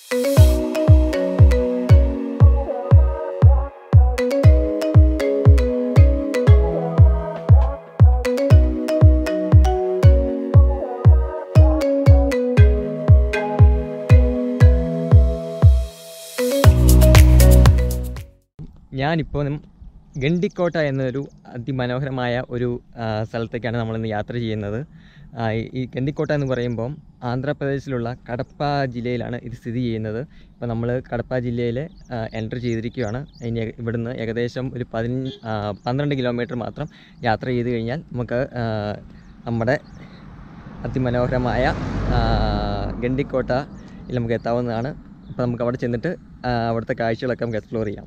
ഞാനിപ്പോൾ ഗണ്ടിക്കോട്ട എന്നൊരു അതിമനോഹരമായ ഒരു ആ, സ്ഥലത്തേക്കാണ് നമ്മളിന്ന് യാത്ര ചെയ്യുന്നത് ആ, ഈ- ഈ ഗണ്ടിക്കോട്ട എന്ന് പറയുമ്പം ആന്ധ്രാപ്രദേശിലുള്ള കടപ്പ ജില്ലയിലാണ് ഇത് സ്ഥിതി ചെയ്യുന്നത് ഇപ്പോൾ നമ്മൾ കടപ്പ ജില്ലയിൽ എൻ്റർ ചെയ്തിരിക്കുകയാണ് ഇനി ഏക- ഇവിടുന്ന് ഏകദേശം ഒരു പതിനഞ്ച് പന്ത്രണ്ട് കിലോമീറ്റർ മാത്രം യാത്ര ചെയ്ത് കഴിഞ്ഞാൽ നമുക്ക് ആ, നമ്മുടെ അതിമനോഹരമായ ആ, ഗണ്ടിക്കോട്ടയിൽ നമുക്ക് എത്താവുന്നതാണ് അപ്പോൾ നമുക്ക് അവിടെ ചെന്നിട്ട് ആ, അവിടുത്തെ കാഴ്ചകളൊക്കെ നമുക്ക് എക്സ്പ്ലോർ ചെയ്യാം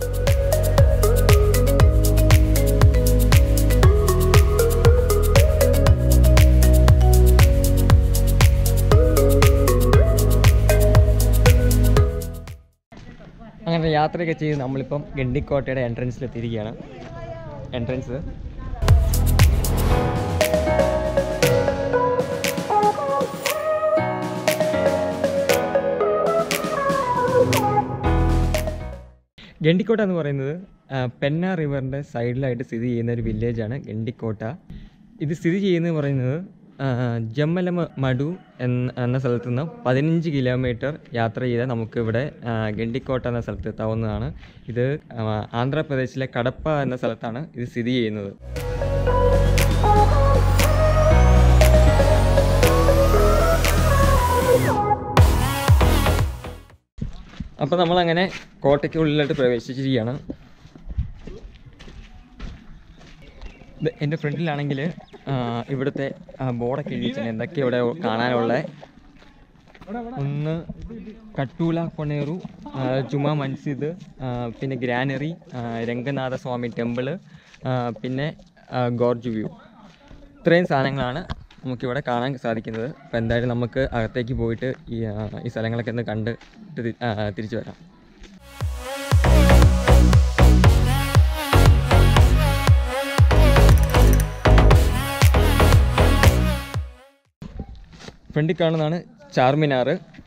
അങ്ങനെ യാത്രയൊക്കെ ചെയ്ത് നമ്മളിപ്പം ഗണ്ടിക്കോട്ടയുടെ എൻട്രൻസിൽ എത്തിയിരിക്കുകയാണ് എൻട്രൻസ് ഗണ്ടിക്കോട്ട എന്ന് പറയുന്നത് ആ, പെന്ന റിവറിൻ്റെ സൈഡിലായിട്ട് സ്ഥിതി ചെയ്യുന്ന ഒരു വില്ലേജാണ് ഗണ്ടിക്കോട്ട ഇത് സ്ഥിതി ചെയ്യുന്നത് പറയുന്നത് ആ, ജമ്മലമ മഡു എന്ന എന്ന സ്ഥലത്ത് നിന്ന് പതിനഞ്ച് കിലോമീറ്റർ യാത്ര ചെയ്താൽ നമുക്ക് ഇവിടെ ആ, ഗണ്ടിക്കോട്ട എന്ന സ്ഥലത്ത് എത്താവുന്നതാണ് ഇത് ആ, ആന്ധ്രാപ്രദേശിലെ കടപ്പ എന്ന സ്ഥലത്താണ് ഇത് സ്ഥിതി ചെയ്യുന്നത് അപ്പോൾ നമ്മളങ്ങനെ കോട്ടയ്ക്കുള്ളിലോട്ട് പ്രവേശിച്ചിരിക്കുകയാണ് ഇത് എൻ്റെ ഫ്രണ്ടിലാണെങ്കിൽ ഇവിടുത്തെ ആ, ബോർഡൊക്കെ എഴുതി വെച്ചാൽ എന്തൊക്കെയാണ് ഇവിടെ കാണാനുള്ള ഒന്ന് കട്ടൂല കൊണേറു ആ, ജുമാ മൻസിദ് ആ, പിന്നെ ഗ്രാനറി ആ, രംഗനാഥ സ്വാമി ടെമ്പിള് ആ, പിന്നെ ആ, ഗോർജ് വ്യൂ ഇത്രയും സാധനങ്ങളാണ് നമുക്കിവിടെ കാണാൻ സാധിക്കുന്നത് അപ്പോൾ എന്തായാലും നമുക്ക് അകത്തേക്ക് പോയിട്ട് ഈ ആ, ഈ സ്ഥലങ്ങളൊക്കെ ഒന്ന് കണ്ട് തി- ആ, തിരിച്ചു വരാം ഫ്രണ്ടിൽ കാണുന്നതാണ് ചാർമിനാർ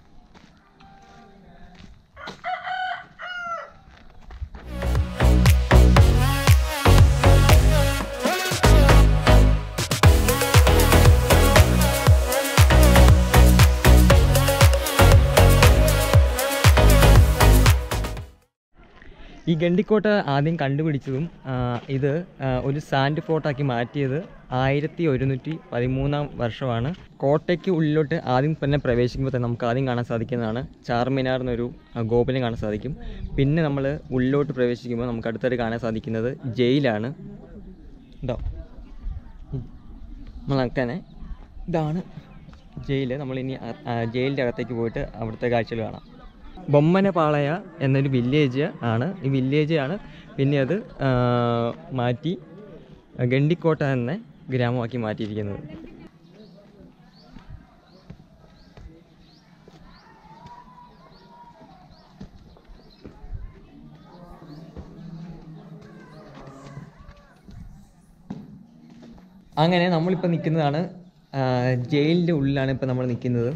ഈ ഗണ്ടിക്കോട്ട ആദ്യം കണ്ടുപിടിച്ചതും ആ, ഇത് ആ, ഒരു സാൻഡ് ഫോർട്ടാക്കി മാറ്റിയത് ആയിരത്തി ഒരുന്നൂറ്റി പതിമൂന്നാം വർഷമാണ് കോട്ടയ്ക്ക് ഉള്ളിലോട്ട് ആദ്യം തന്നെ പ്രവേശിക്കുമ്പോൾ തന്നെ നമുക്ക് ആദ്യം കാണാൻ സാധിക്കുന്നതാണ് ചാർമിനാർ എന്നൊരു ആ, ഗോപുരം കാണാൻ സാധിക്കും പിന്നെ നമ്മൾ ഉള്ളിലോട്ട് പ്രവേശിക്കുമ്പോൾ നമുക്ക് അടുത്തായിട്ട് കാണാൻ സാധിക്കുന്നത് ജയിലാണ് ഉണ്ടോ നമ്മളങ്ങനെ ഇതാണ് ജയിൽ നമ്മളിനി അ- ആ, ജയിലിൻ്റെ അകത്തേക്ക് പോയിട്ട് അവിടുത്തെ കാഴ്ചകൾ കാണാം ബൊമ്മനപാളയ എന്നൊരു വില്ലേജ് ആണ് ഈ വില്ലേജ് ആണ് പിന്നെ അത് ആ, മാറ്റി ഗണ്ടിക്കോട്ട എന്ന ഗ്രാമമാക്കി മാറ്റിയിരിക്കുന്നത് അങ്ങനെ നമ്മളിപ്പോൾ നിൽക്കുന്നതാണ് ജയിലിൻ്റെ ഉള്ളിലാണ് ഇപ്പോൾ നമ്മൾ നിൽക്കുന്നത്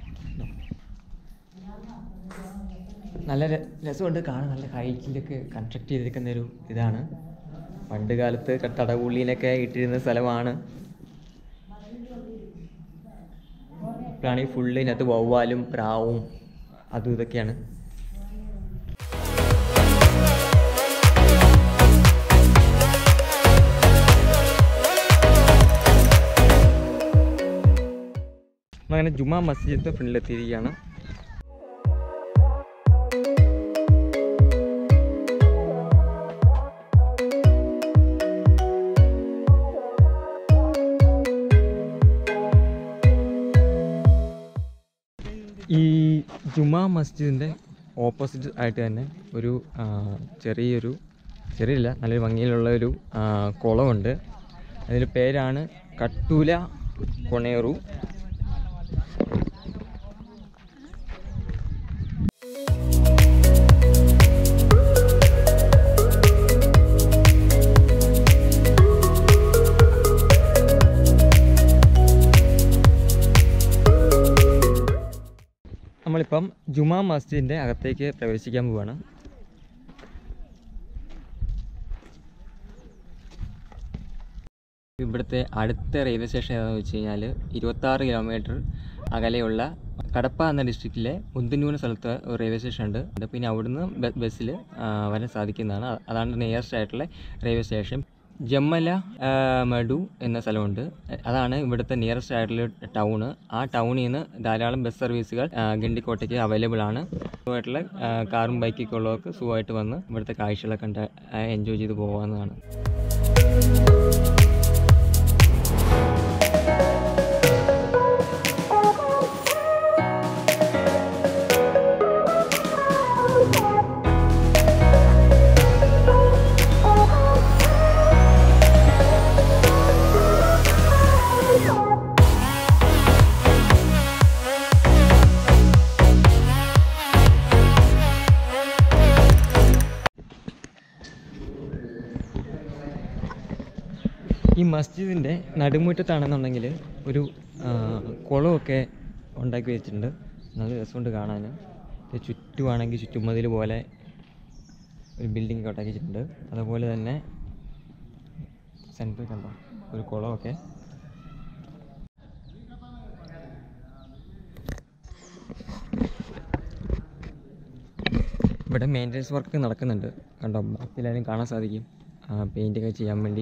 നല്ല ര- രസമുണ്ട് കാണാൻ നല്ല ഹൈറ്റിലൊക്കെ കൺസ്ട്രക്ട് ചെയ്തിരിക്കുന്ന ഒരു ഇതാണ് പണ്ട് കാലത്ത് ക- തടവുള്ളിയിലൊക്കെ ഇട്ടിരുന്ന സ്ഥലമാണ് ഇപ്പോഴാണെങ്കിൽ ഫുള്ള് ഇതിനകത്ത് വവ്വാലും പ്രാവും അതും ഇതൊക്കെയാണ് അങ്ങനെ ജുമാ മസ്ജിദ് ഫ്രണ്ടിലെത്തിയിരിക്കുകയാണ് ഈ ജുമാ മസ്ജിദിൻ്റെ ഓപ്പോസിറ്റ് ആയിട്ട് തന്നെ ഒരു ആ, ചെറിയൊരു ചെറിയില്ല നല്ലൊരു ഭംഗിയിലുള്ള ഒരു ആ, കുളമുണ്ട് അതിൻ്റെ പേരാണ് കട്ടൂല കൊണേറു നമ്മളിപ്പം നമ്മളിപ്പം ജുമാ മസ്ജിദിൻ്റെ അകത്തേക്ക് പ്രവേശിക്കാൻ പോവാണ് ഇവിടുത്തെ അടുത്ത റെയിൽവേ സ്റ്റേഷൻ ഏതാണെന്ന് വെച്ച് കഴിഞ്ഞാൽ ഇരുപത്താറ് കിലോമീറ്റർ അകലെയുള്ള കടപ്പ എന്ന ഡിസ്ട്രിക്റ്റിലെ മുന്തന്നൂർ സ്ഥലത്ത് ഒരു റെയിൽവേ സ്റ്റേഷൻ ഉണ്ട് അത് പിന്നെ അവിടുന്ന് ബ- ബസ്സിൽ ആ, വരാൻ സാധിക്കുന്നതാണ് അ- അതാണ് നിയറസ്റ്റ് ആയിട്ടുള്ള റെയിൽവേ സ്റ്റേഷൻ ജമ്മല ആ, മഡു എന്ന സ്ഥലമുണ്ട് അതാണ് ഇവിടുത്തെ നിയറസ്റ്റ് ആയിട്ടുള്ള ടൗണ് ആ ടൗണിൽ നിന്ന് ധാരാളം ബസ് സർവീസുകൾ ആ, ഗണ്ടിക്കോട്ടയ്ക്ക് അവൈലബിൾ ആണ് സുഖമായിട്ടുള്ള ആ, കാറും ബൈക്കൊക്കെ ഉള്ളവർക്ക് സുഖമായിട്ട് വന്ന് ഇവിടുത്തെ കാഴ്ചകളൊക്കെ കണ്ട് എൻജോയ് ചെയ്ത് പോകാവുന്നതാണ് ഈ മസ്ജിദിൻ്റെ നടുമുറ്റത്താണെന്നുണ്ടെങ്കിൽ ഒരു ആ, കുളമൊക്കെ ഉണ്ടാക്കി വെച്ചിട്ടുണ്ട് നല്ല രസമുണ്ട് കാണാൻ ഇത് ചുറ്റുമാണെങ്കിൽ ചുറ്റുമതിൽ പോലെ ഒരു ബിൽഡിംഗ് ഒക്കെ ഉണ്ടാക്കി വെച്ചിട്ടുണ്ട് അതുപോലെ തന്നെ സെൻറ്ററിൽ കണ്ടോ ഒരു കുളമൊക്കെ ഇവിടെ മെയിൻ്റനൻസ് വർക്ക് നടക്കുന്നുണ്ട് കണ്ടോ ബാക്കിയെല്ലാവരും കാണാൻ സാധിക്കും പെയിൻ്റ് ഒക്കെ ചെയ്യാൻ വേണ്ടി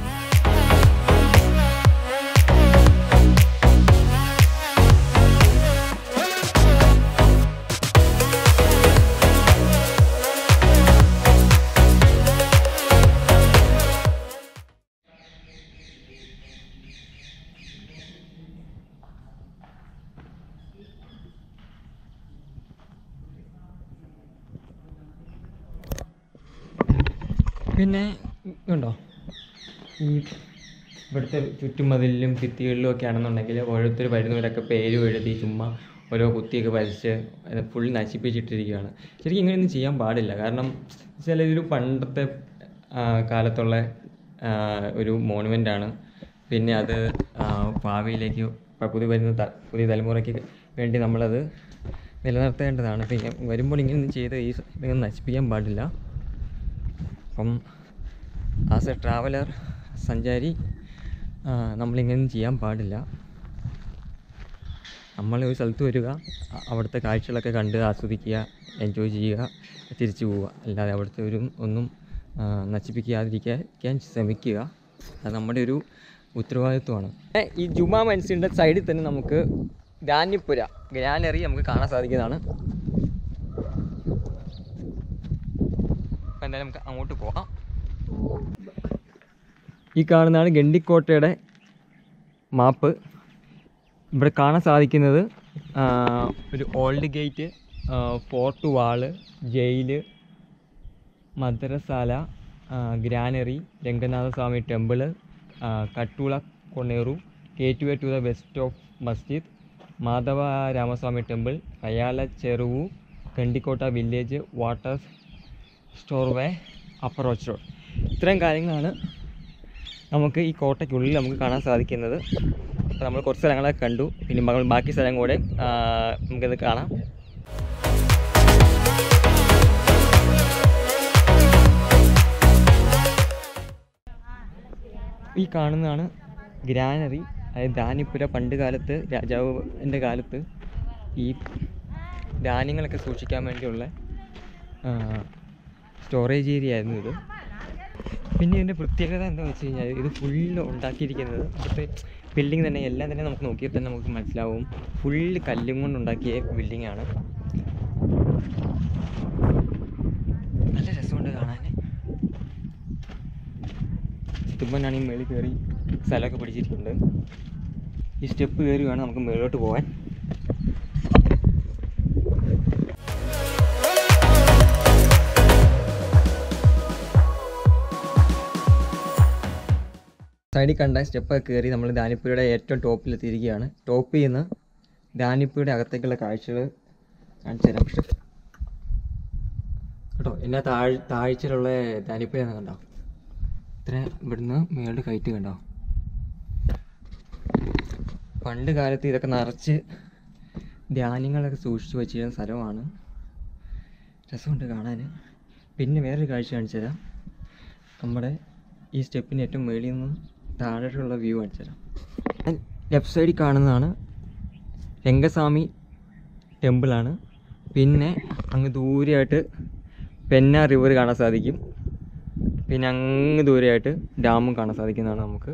പിന്നെ ഉണ്ടോ ഈ ഇവിടുത്തെ ചുറ്റുമതിലിലും ഭിത്തികളിലും ഒക്കെ ആണെന്നുണ്ടെങ്കിൽ ഓരോരുത്തർ വരുന്നവരൊക്കെ പേരും എഴുതി ചുമ്മാ ഓരോ കുത്തിയൊക്കെ വരച്ച് ഫുൾ നശിപ്പിച്ചിട്ടിരിക്കുകയാണ് ശരിക്കും ഇങ്ങനെയൊന്നും ചെയ്യാൻ പാടില്ല കാരണം വെച്ചാൽ ഇതൊരു പണ്ടത്തെ ആ, കാലത്തുള്ള ആ, ഒരു മോണുമെൻ്റ് ആണ് പിന്നെ അത് ആ, ഭാവിയിലേക്ക് പ- പുതിയ വരുന്ന ത- പുതിയ തലമുറയ്ക്ക് വേണ്ടി നമ്മളത് നിലനിർത്തേണ്ടതാണ് പിന്നെ വരുമ്പോൾ ഇങ്ങനെയൊന്നും ചെയ്ത് ഈ സ- ഇതൊന്നും നശിപ്പിക്കാൻ പാടില്ല അപ്പം ആസ് എ ട്രാവലർ സഞ്ചാരി ആ, നമ്മളിങ്ങനെയൊന്നും ചെയ്യാൻ പാടില്ല നമ്മൾ ഒരു സ്ഥലത്ത് വരിക അ- അവിടുത്തെ കാഴ്ചകളൊക്കെ കണ്ട് ആസ്വദിക്കുക എൻജോയ് ചെയ്യുക തിരിച്ചു പോവുക അല്ലാതെ അവിടുത്തെ ഒരു ഒന്നും ആ, നശിപ്പിക്കാതിരിക്കാൻ ശ്രമിക്കുക അത് നമ്മുടെ ഒരു ഉത്തരവാദിത്വമാണ് ഈ ജുമാ മൻസിൻ്റെ സൈഡിൽ തന്നെ നമുക്ക് ധാന്യപ്പുര ഗ്രാനറി നമുക്ക് കാണാൻ സാധിക്കുന്നതാണ് അപ്പം എന്തായാലും നമുക്ക് അങ്ങോട്ട് പോകാം ഈ കാണുന്നതാണ് ഗണ്ടിക്കോട്ടയുടെ മാപ്പ് ഇവിടെ കാണാൻ സാധിക്കുന്നത് ആ, ഒരു old gate fort wall jail മദ്രസാല ആ, ഗ്രാനറി രംഗനാഥസ്വാമി ടെമ്പിള് ആ, Kattula Koneru gateway to the west of മസ്ജിദ് മാധവ രാമസ്വാമി ടെമ്പിൾ കയാല ചെറുവു Gandikota village water stairway approach road ഇത്രയും കാര്യങ്ങളാണ് നമുക്ക് ഈ കോട്ടയ്ക്കുള്ളിൽ നമുക്ക് കാണാൻ സാധിക്കുന്നത് അപ്പോൾ നമ്മൾ കുറച്ച് സ്ഥലങ്ങളൊക്കെ കണ്ടു പിന്നെ മകൾ ബാക്കി സ്ഥലം കൂടെ ആ, നമുക്കത് കാണാം ഈ കാണുന്നതാണ് ഗ്രാനറി അതായത് ധാന്യപ്പുര പണ്ട് കാലത്ത് രാജാവിൻ്റെ കാലത്ത് ഈ ധാന്യങ്ങളൊക്കെ സൂക്ഷിക്കാൻ വേണ്ടിയുള്ള സ്റ്റോറേജ് ഏരിയ ആയിരുന്നു ഇത് പിന്നെ ഇതിൻ്റെ പ്രത്യേകത എന്താണെന്ന് വെച്ച് കഴിഞ്ഞാൽ ഇത് ഫുള്ള് ഉണ്ടാക്കിയിരിക്കുന്നത് ഇവിടുത്തെ ബിൽഡിംഗ് തന്നെ എല്ലാം തന്നെ നമുക്ക് നോക്കിയാൽ തന്നെ നമുക്ക് മനസ്സിലാവും ഫുള്ള് കല്ലും കൊണ്ട് ഉണ്ടാക്കിയ ബിൽഡിംഗ് ആണ് നല്ല രസമുണ്ട് കാണാൻ തുമ്പനാണെങ്കിൽ മേളിൽ കയറി സ്ഥലമൊക്കെ പിടിച്ചിട്ടുണ്ട് ഈ സ്റ്റെപ്പ് കയറി വേണം നമുക്ക് മേളിലോട്ട് പോകാൻ സൈഡിൽ കണ്ട സ്റ്റെപ്പൊക്കെ കയറി നമ്മൾ ധാനിപ്പുരയുടെ ഏറ്റവും ടോപ്പിലെത്തിയിരിക്കുകയാണ് ടോപ്പിൽ നിന്ന് ധാനിപ്പുരയുടെ അകത്തേക്കുള്ള കാഴ്ചകൾ കാണിച്ചു തരാം പക്ഷെ കേട്ടോ എന്നാ താഴ് താഴ്ചയിലുള്ള ധാനിപ്പുര കണ്ടോ ഇത്ര ഇവിടുന്ന് മേളുടെ കയറ്റ് കണ്ടോ പണ്ട് കാലത്ത് ഇതൊക്കെ നിറച്ച് ധാന്യങ്ങളൊക്കെ സൂക്ഷിച്ച് വെച്ചിരുന്ന സ്ഥലമാണ് രസമുണ്ട് കാണാൻ പിന്നെ വേറൊരു കാഴ്ച കാണിച്ചു തരാം നമ്മുടെ ഈ സ്റ്റെപ്പിന് ഏറ്റവും മുകളിൽ നിന്നും താഴോട്ടുള്ള വ്യൂ കാണിച്ചു തരാം ലെഫ്റ്റ് സൈഡിൽ കാണുന്നതാണ് രംഗസ്വാമി ടെമ്പിളാണ് പിന്നെ അങ്ങ് ദൂരെയായിട്ട് പെന്ന റിവർ കാണാൻ സാധിക്കും പിന്നെ അങ്ങ് ദൂരെയായിട്ട് ഡാമും കാണാൻ സാധിക്കുന്നതാണ് നമുക്ക്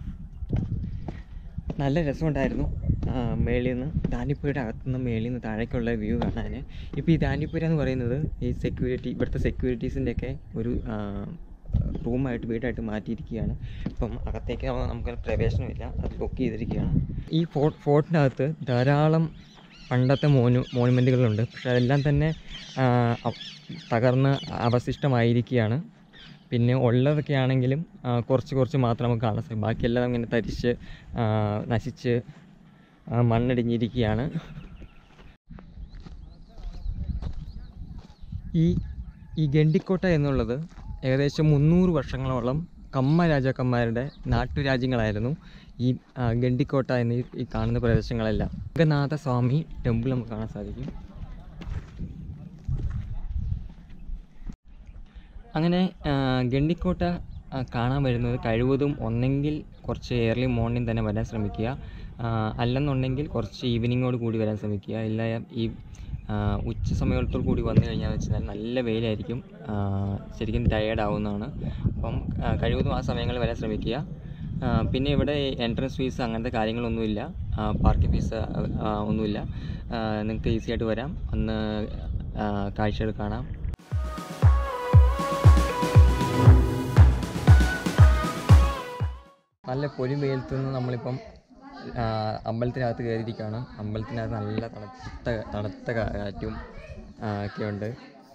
നല്ല രസമുണ്ടായിരുന്നു ആ, മേളിൽ നിന്ന് ദാനിപ്പുരയുടെ അകത്തുനിന്ന് മേളിൽ നിന്ന് താഴേക്കുള്ള വ്യൂ കാണാൻ ഇപ്പോൾ ഈ ദാനിപ്പുര എന്ന് പറയുന്നത് ഈ സെക്യൂരിറ്റി ഇവിടുത്തെ സെക്യൂരിറ്റീസിൻ്റെ ഒക്കെ ഒരു റൂമായിട്ട് വീടായിട്ട് മാറ്റിയിരിക്കുകയാണ് ഇപ്പം അകത്തേക്ക് നമുക്ക് നമുക്ക് പ്രവേശനമില്ല അത് ബുക്ക് ചെയ്തിരിക്കുകയാണ് ഈ ഫോർട്ട് ഫോർട്ടിനകത്ത് ധാരാളം പണ്ടത്തെ മോനു മോണുമെൻറ്റുകളുണ്ട് പക്ഷേ അതെല്ലാം തന്നെ ആ, അ- തകർന്ന് അവശിഷ്ടമായിരിക്കുകയാണ് പിന്നെ ഉള്ളതൊക്കെ ആണെങ്കിലും ആ, കുറച്ച് കുറച്ച് മാത്രം നമുക്ക് കാണാൻ സാധിക്കും ബാക്കിയെല്ലാം ഇങ്ങനെ തരിച്ച് ആ, നശിച്ച് ആ, മണ്ണടിഞ്ഞിരിക്കുകയാണ് ഈ ഈ ഗണ്ടിക്കോട്ട എന്നുള്ളത് ഏകദേശം മുന്നൂറ് വർഷങ്ങളോളം കമ്മ രാജാക്കന്മാരുടെ നാട്ടുരാജ്യങ്ങളായിരുന്നു ഈ ആ, ഗണ്ടിക്കോട്ട എന്നീ ഈ കാണുന്ന പ്രദേശങ്ങളെല്ലാം രംഗനാഥ സ്വാമി ടെമ്പിൾ നമുക്ക് കാണാൻ സാധിക്കും അങ്ങനെ ആ, ഗണ്ടിക്കോട്ട ആ, കാണാൻ വരുന്നത് കഴിവതും ഒന്നെങ്കിൽ കുറച്ച് ഏർലി മോർണിംഗ് തന്നെ വരാൻ ശ്രമിക്കുക ആ, അല്ലെന്നുണ്ടെങ്കിൽ കുറച്ച് ഈവനിങ്ങോട് കൂടി വരാൻ ശ്രമിക്കുക ഇല്ല ഈ ആ, ഉച്ച സമയത്തോടു കൂടി വന്നു കഴിഞ്ഞാൽ വെച്ചാൽ നല്ല വെയിലായിരിക്കും ആ, ശരിക്കും ടയേർഡ് ആവുന്നതാണ് അപ്പം ആ, കഴിവതും ആ സമയങ്ങളിൽ വരാൻ ശ്രമിക്കുക ആ, പിന്നെ ഇവിടെ എൻട്രൻസ് ഫീസ് അങ്ങനത്തെ കാര്യങ്ങളൊന്നുമില്ല പാർക്കിംഗ് ഫീസ് ഒന്നുമില്ല നിങ്ങൾക്ക് ഈസി ആയിട്ട് വരാം ഒന്ന് ആ, കാഴ്ചകൾ കാണാം നല്ല പൊരി വെയിലത്ത് നിന്ന് നമ്മളിപ്പം ആ, അമ്പലത്തിനകത്ത് കയറിയിരിക്കുകയാണ് അമ്പലത്തിനകത്ത് നല്ല തണുത്ത തണുത്ത കാറ്റും ആ, ഒക്കെ ഉണ്ട്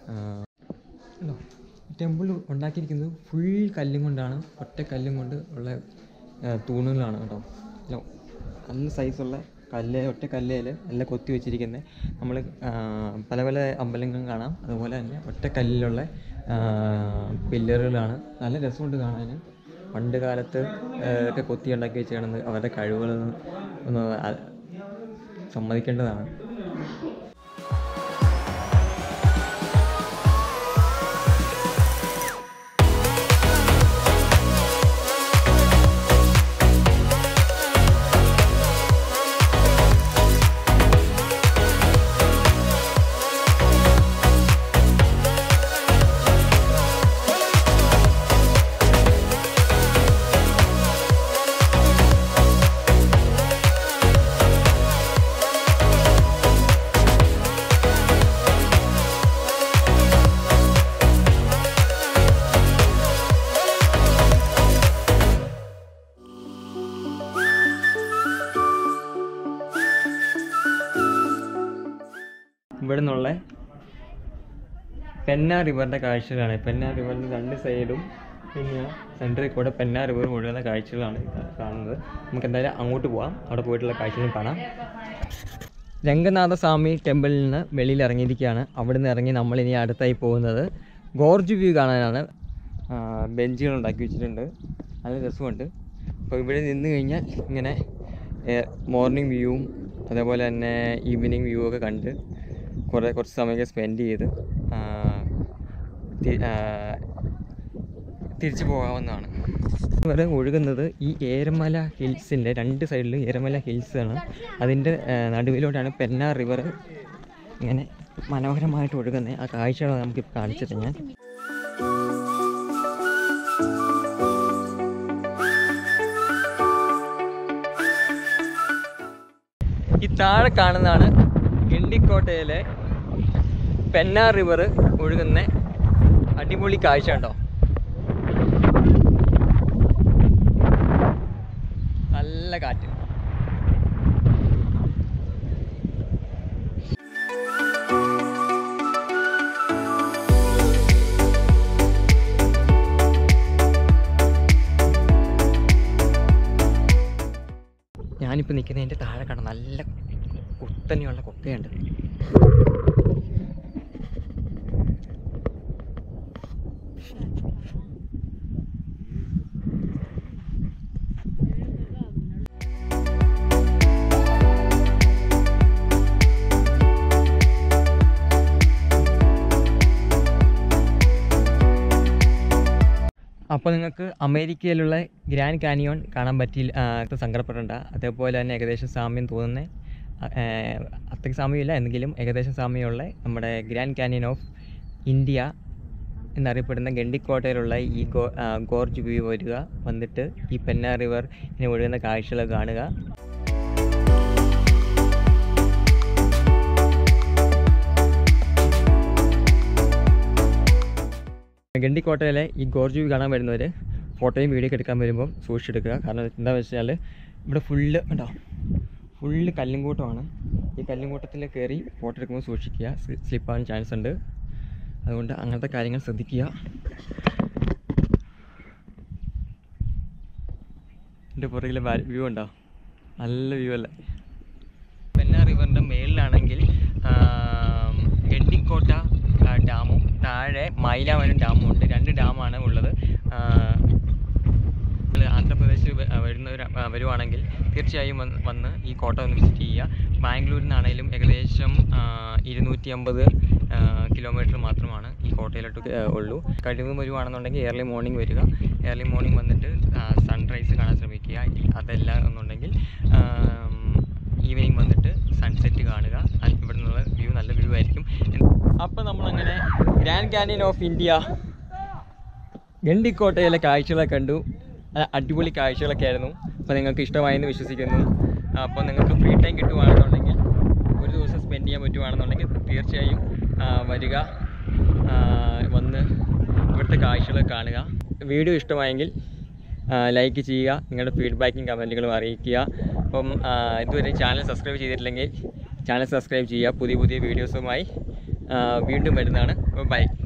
ടെമ്പിൾ ഉണ്ടാക്കിയിരിക്കുന്നത് ഫുൾ കല്ലും കൊണ്ടാണ് ഒറ്റ കല്ലും കൊണ്ട് ഉള്ള ആ, തൂണുകളാണ് കേട്ടോ ലോ, നല്ല സൈസുള്ള കല്ല് ഒറ്റ കല്ലേൽ നല്ല കൊത്തി വെച്ചിരിക്കുന്നത് നമ്മൾ പല പല അമ്പലങ്ങളും കാണാം അതുപോലെ തന്നെ ഒറ്റ കല്ലിലുള്ള പില്ലറുകളാണ് നല്ല രസമുണ്ട് കാണാൻ പണ്ട് കാലത്ത് ആ, ഒക്കെ കൊത്തി ഉണ്ടാക്കി വെച്ചാണ് അവരുടെ കഴിവുകൾ ഒന്ന് ആ- സമ്മതിക്കേണ്ടതാണ് ഇവിടെ നിന്നുള്ള പെന്ന റിവറിൻ്റെ കാഴ്ചകളാണ് പെന്ന റിവറിൻ്റെ രണ്ട് സൈഡും പിന്നെ സെൻറ്ററിൽ കൂടെ പെന്ന റിവർ ഒഴുകുന്ന കാഴ്ചകളാണ് കാ- കാണുന്നത് നമുക്ക് എന്തായാലും അങ്ങോട്ട് പോവാം അവിടെ പോയിട്ടുള്ള കാഴ്ചകളും കാണാം രംഗനാഥ സ്വാമി ടെമ്പിളിൽ നിന്ന് വെളിയിൽ ഇറങ്ങിയിരിക്കുകയാണ് അവിടെ നിന്ന് ഇറങ്ങി നമ്മൾ ഇനി അടുത്തായി പോകുന്നത് ഗോർജ് വ്യൂ കാണാനാണ് ആ, ബെഞ്ചുകൾ ഉണ്ടാക്കി വെച്ചിട്ടുണ്ട് നല്ല രസമുണ്ട് അപ്പോൾ ഇവിടെ നിന്ന് കഴിഞ്ഞാൽ ഇങ്ങനെ മോർണിംഗ് വ്യൂവും അതേപോലെ തന്നെ ഈവനിങ് വ്യൂ ഒക്കെ കണ്ട് കുറേ കുറച്ച് സമയമൊക്കെ സ്പെൻഡ് ചെയ്ത് ആ, തി- ആ, തിരിച്ചു പോകാവുന്നതാണ് ഇവിടെ ഒഴുകുന്നത് ഈ ഏരമല ഹിൽസിൻ്റെ രണ്ട് സൈഡിലും ഏരമല ഹിൽസ് ആണ് അതിൻ്റെ ആ, നടുവിലോട്ടാണ് പെന്ന റിവർ ഇങ്ങനെ മനോഹരമായിട്ട് ഒഴുകുന്നത് ആ കാഴ്ചകളാണ് നമുക്കിപ്പോൾ കാണിച്ചത് ഞാൻ ഈ താഴെ കാണുന്നതാണ് ഗിണ്ടിക്കോട്ടയിലെ പെന്ന റിവർ ഒഴുകുന്ന അടിപൊളി കാഴ്ച ഉണ്ടോ നല്ല കാറ്റ് ഞാനിപ്പോൾ നിൽക്കുന്നതിൻ്റെ താഴെ കാണാം നല്ല കുത്തനെയുള്ള കൊക്കയുണ്ട് അപ്പോൾ നിങ്ങൾക്ക് അമേരിക്കയിലുള്ള ഗ്രാൻഡ് കാനിയോൺ കാണാൻ പറ്റിയില്ല ആ, ഇത് സങ്കടപ്പെടേണ്ട അതേപോലെ തന്നെ ഏകദേശം സാമ്യം തോന്നുന്ന ആ, അത്രയ്ക്ക് സാമ്യമില്ല എന്നെങ്കിലും ഏകദേശം സാമ്യമുള്ള നമ്മുടെ ഗ്രാൻഡ് കാനിയൻ ഓഫ് ഇന്ത്യ എന്നറിയപ്പെടുന്ന ഗണ്ടിക്കോട്ടയിലുള്ള ഈ ഗോ ആ, ഗോർജ് വ്യൂ വരിക വന്നിട്ട് ഈ പെന്ന റിവർ ഇങ്ങനെ ഒഴുകുന്ന കാഴ്ചകൾ കാണുക ഗണ്ടിക്കോട്ടയിലെ ഈ ഗോർജ് വ്യൂ കാണാൻ വരുന്നവർ ഫോട്ടോയും വീഡിയോ ഒക്കെ എടുക്കാൻ വരുമ്പോൾ സൂക്ഷിച്ചെടുക്കുക കാരണം എന്താ വെച്ചാൽ ഇവിടെ ഫുള്ള് ഉണ്ടോ ഫുള്ള് കല്ലുംകൂട്ടമാണ് ഈ കല്ലുംകൂട്ടത്തിൽ കയറി ഫോട്ടോ എടുക്കുമ്പോൾ സൂക്ഷിക്കുക സ്ലിപ്പാകാൻ ചാൻസ് ഉണ്ട് അതുകൊണ്ട് അങ്ങനത്തെ കാര്യങ്ങൾ ശ്രദ്ധിക്കുക എൻ്റെ പുറകിലെ വ്യൂ ഉണ്ടോ നല്ല വ്യൂ അല്ലേ പെന്ന റിവറിൻ്റെ മേളിലാണെങ്കിൽ ഗണ്ടിക്കോട്ട ആ, ഡാമും താഴെ മൈലാവനം ഡാമും ഉണ്ട് രണ്ട് ഡാമാണ് ഉള്ളത് ആ, നിങ്ങൾ ആന്ധ്രാപ്രദേശിൽ വ- വരുന്നവർ ആ, വരുവാണെങ്കിൽ തീർച്ചയായും വന്ന് വന്ന് ഈ കോട്ട ഒന്ന് വിസിറ്റ് ചെയ്യുക ബാംഗ്ലൂരിൽ നിന്നാണേലും ഏകദേശം ഇരുന്നൂറ്റി അമ്പത് കിലോമീറ്റർ മാത്രമാണ് ഈ കോട്ടയിലോട്ട് ആ, ഉള്ളൂ കഴിവ് വരുവാണെന്നുണ്ടെങ്കിൽ ഏർലി മോർണിംഗ് വരിക ഏർലി മോർണിംഗ് വന്നിട്ട് സൺറൈസ് കാണാൻ ശ്രമിക്കുക ഇ- അതല്ല എന്നുണ്ടെങ്കിൽ ഈവനിങ് വന്നിട്ട് സൺസെറ്റ് കാണുക അത് ഇവിടെ നിന്നുള്ള വ്യൂ നല്ല വ്യൂ ആയിരിക്കും അപ്പോൾ നമ്മളങ്ങനെ ഗ്രാൻഡ് കാനിയൻ ഓഫ് ഇന്ത്യ ഗണ്ടിക്കോട്ടയിലെ കാഴ്ചകളൊക്കെ കണ്ടു ആ, അടിപൊളി കാഴ്ചകളൊക്കെ ആയിരുന്നു അപ്പോൾ നിങ്ങൾക്ക് ഇഷ്ടമായെന്ന് വിശ്വസിക്കുന്നു അപ്പോൾ നിങ്ങൾക്ക് ഫ്രീ ടൈം കിട്ടുവാണെന്നുണ്ടെങ്കിൽ ഒരു ദിവസം സ്പെൻഡ് ചെയ്യാൻ പറ്റുവാണെന്നുണ്ടെങ്കിൽ തീർച്ചയായും ആ, വരിക ആ, വന്ന് ഇവിടുത്തെ കാഴ്ചകളൊക്കെ കാണുക വീഡിയോ ഇഷ്ടമായെങ്കിൽ ലൈക്ക് ചെയ്യുക നിങ്ങളുടെ ഫീഡ്ബാക്കും കമൻറ്റുകളും അറിയിക്കുക അപ്പം ആ, ഇതുവരെ ചാനൽ സബ്സ്ക്രൈബ് ചെയ്തിട്ടില്ലെങ്കിൽ ചാനൽ സബ്സ്ക്രൈബ് ചെയ്യുക പുതിയ പുതിയ വീഡിയോസുമായി ആ, വീണ്ടും വരുന്നതാണ് ബൈ